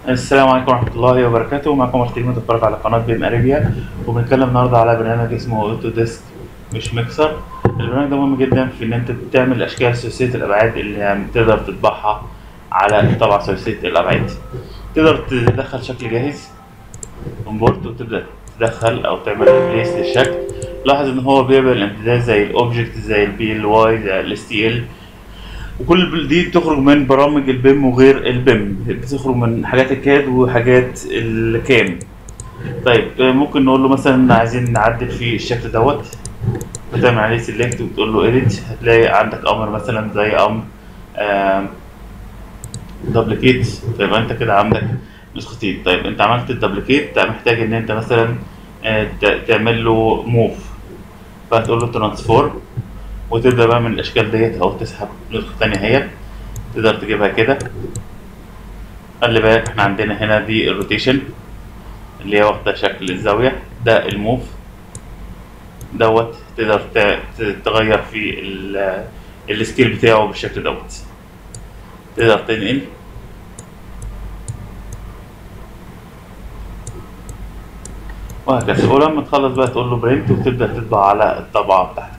السلام عليكم ورحمة الله وبركاته معكم مرتين متفرج على قناة بيم اريبيا وبنتكلم النهاردة على برنامج اسمه اوتو ديسك مش ميكسر البرنامج ده مهم جدا في ان انت تعمل اشكال ثلاثية الابعاد اللي يعني تقدر تطبعها على طبعة ثلاثية الابعاد تقدر تدخل شكل جاهز اونبورد وتبدأ تدخل او تعمل ريبليس للشكل لاحظ ان هو بيقبل الامتداد زي الاوبجكت زي البي ال واي زي الاس تي ال وكل دي بتخرج من برامج البيم وغير البيم بتخرج من حاجات الكاد وحاجات الكام طيب ممكن نقول له مثلا عايزين نعدل في الشكل دوت بتعمل عليه سيلكت وتقول له اديت هتلاقي عندك امر مثلا زي امر دبليكيت طيب انت كده عندك نسختين طيب انت عملت الدبليكيت محتاج ان انت مثلا آه، ت- تعمل له موف فهتقول له ترانسفورم وتبدا بقى من الاشكال ديت او تسحب نسخه تانية اهي تقدر تجيبها كده خلي بالك احنا عندنا هنا دي الروتيشن اللي هي واخده شكل الزاويه ده الموف دوت تقدر ت- ت- تغير في ال- السكيل بتاعه بالشكل دوت تقدر تنقل وهكذا ولما تخلص بقى تقول له برنت وتبدا تطبع على الطبعه بتاعتك